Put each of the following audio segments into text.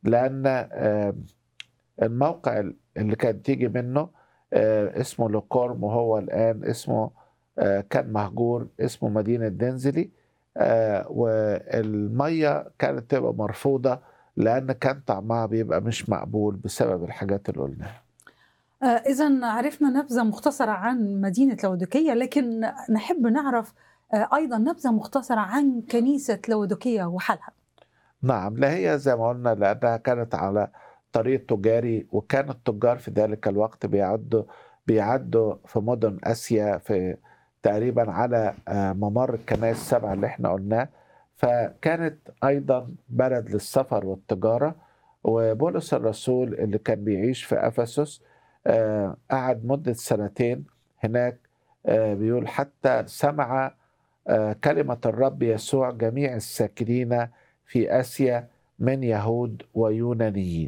لأن آه، الموقع اللي كانت تيجي منه آه، اسمه لوكورم وهو الآن اسمه آه، كان مهجور اسمه مدينة دنزلي آه، والمية كانت تبقى مرفوضة لأن كان طعمها بيبقى مش مقبول بسبب الحاجات اللي قلناها إذا عرفنا نبذة مختصرة عن مدينة لودوكية لكن نحب نعرف آه، أيضا نبذة مختصرة عن كنيسة لودوكية وحالها نعم لا هي زي ما قلنا لأنها كانت على طريق تجاري وكان التجار في ذلك الوقت بيعدوا بيعدوا في مدن آسيا في تقريبا على آه، ممر الكنائس السبعة اللي احنا قلناه فكانت أيضا بلد للسفر والتجارة وبولس الرسول اللي كان بيعيش في أفسس آه، قعد مدة سنتين هناك آه، بيقول حتى سمع آه، كلمة الرب يسوع جميع الساكنين في آسيا من يهود ويونانيين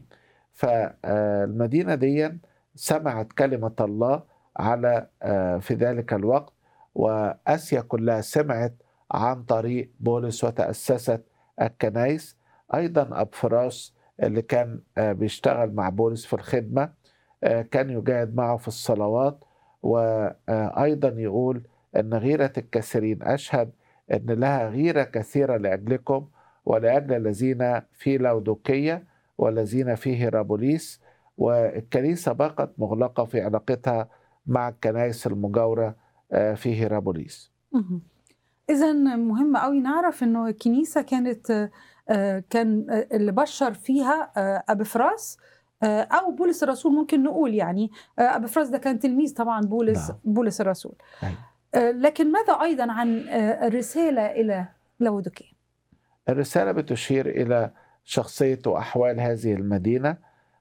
فالمدينة دي سمعت كلمة الله على آه، في ذلك الوقت وآسيا كلها سمعت عن طريق بولس وتأسست الكنائس أيضا أبفراس اللي كان آه، بيشتغل مع بولس في الخدمة آه، كان يجاهد معه في الصلوات وأيضا يقول أن غيرة الكثيرين أشهد أن لها غيرة كثيرة لأجلكم ولأجل الذين في لودوكية والذين في هيرابوليس والكنيسة بقت مغلقة في علاقتها مع الكنائس المجاورة آه، في هيرابوليس إذا مهم قوي نعرف إنه الكنيسة كانت آه، كان آه، اللي بشر فيها آه، أبفراس آه، أو بولس الرسول ممكن نقول يعني آه، أبفراس ده كان تلميذ طبعا بولس نعم. بولس الرسول أيوة. آه، لكن ماذا أيضا عن آه، الرسالة إلى لودوكية الرسالة بتشير إلى شخصية وأحوال هذه المدينة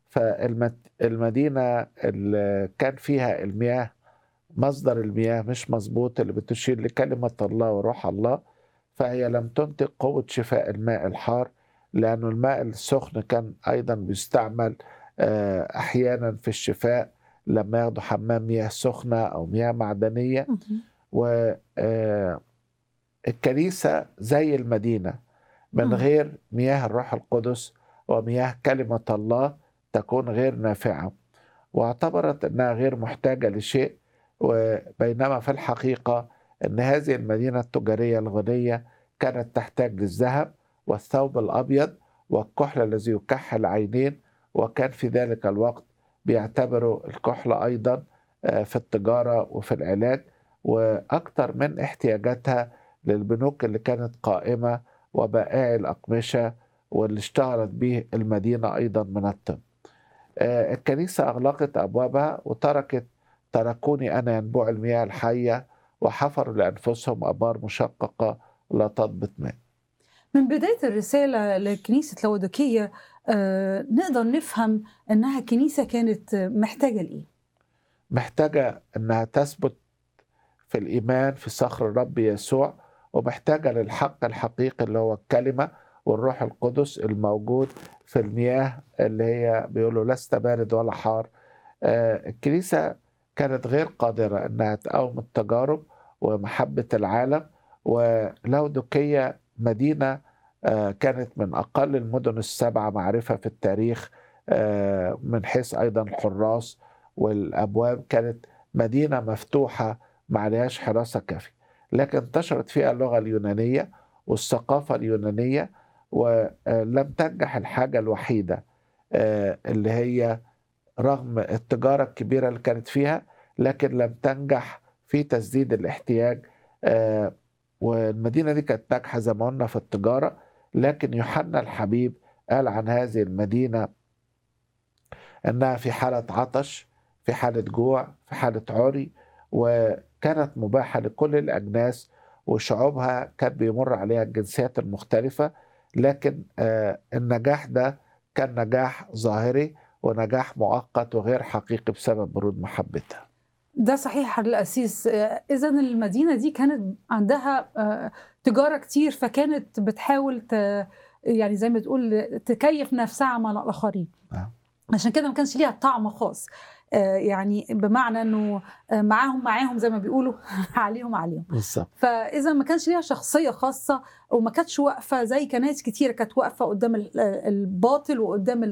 فالمدينة اللي كان فيها المياه مصدر المياه مش مظبوط اللي بتشير لكلمة الله وروح الله فهي لم تنتج قوة شفاء الماء الحار لأنه الماء السخن كان أيضا بيستعمل آه، أحيانا في الشفاء لما ياخدوا حمام مياه سخنة أو مياه معدنية والكنيسة زي المدينة من مم. غير مياه الروح القدس ومياه كلمة الله تكون غير نافعة واعتبرت أنها غير محتاجة لشيء وبينما في الحقيقة أن هذه المدينة التجارية الغنية كانت تحتاج للذهب والثوب الأبيض والكحل الذي يكحل العينين وكان في ذلك الوقت بيعتبروا الكحل أيضا آه، في التجارة وفي العلاج وأكثر من احتياجاتها للبنوك اللي كانت قائمة وبائعي الأقمشة واللي اشتهرت به المدينة أيضا من الطب آه، الكنيسة أغلقت أبوابها وتركت تركوني أنا ينبوع المياه الحية وحفروا لأنفسهم أبار مشققة لا تضبط ماء من بداية الرسالة لكنيسة لودوكية آه، نقدر نفهم أنها كنيسة كانت محتاجة لإيه محتاجة أنها تثبت في الإيمان في صخر الرب يسوع ومحتاجة للحق الحقيقي اللي هو الكلمة والروح القدس الموجود في المياه اللي هي بيقولوا لست بارد ولا حار آه، الكنيسة كانت غير قادرة أنها تقاوم التجارب ومحبة العالم ولودوكية مدينة آه، كانت من أقل المدن السبعة معرفة في التاريخ آه، من حيث أيضا الحراس والأبواب كانت مدينة مفتوحة ما عليهاش حراسة كافية لكن انتشرت فيها اللغة اليونانية والثقافة اليونانية ولم تنجح الحاجة الوحيدة آه، اللي هي رغم التجارة الكبيرة اللي كانت فيها لكن لم تنجح في تسديد الاحتياج آه، والمدينة دي كانت ناجحة زي ما قلنا في التجارة لكن يوحنا الحبيب قال عن هذه المدينة أنها في حالة عطش في حالة جوع في حالة عري وكانت مباحة لكل الأجناس وشعوبها كان بيمر عليها الجنسيات المختلفة لكن آه، النجاح ده كان نجاح ظاهري ونجاح مؤقت وغير حقيقي بسبب برود محبتها ده صحيح الأسيس إذا المدينة دي كانت عندها آه، تجارة كتير فكانت بتحاول ت... يعني زي ما تقول تكيف نفسها مع الآخرين نعم. عشان كده ما كانش ليها طعم خاص آه، يعني بمعنى انه آه، معاهم معاهم زي ما بيقولوا عليهم عليهم بالظبط فاذا ما كانش ليها شخصيه خاصه وما كانتش واقفه زي كنائس كتير كانت واقفه قدام ال- الباطل وقدام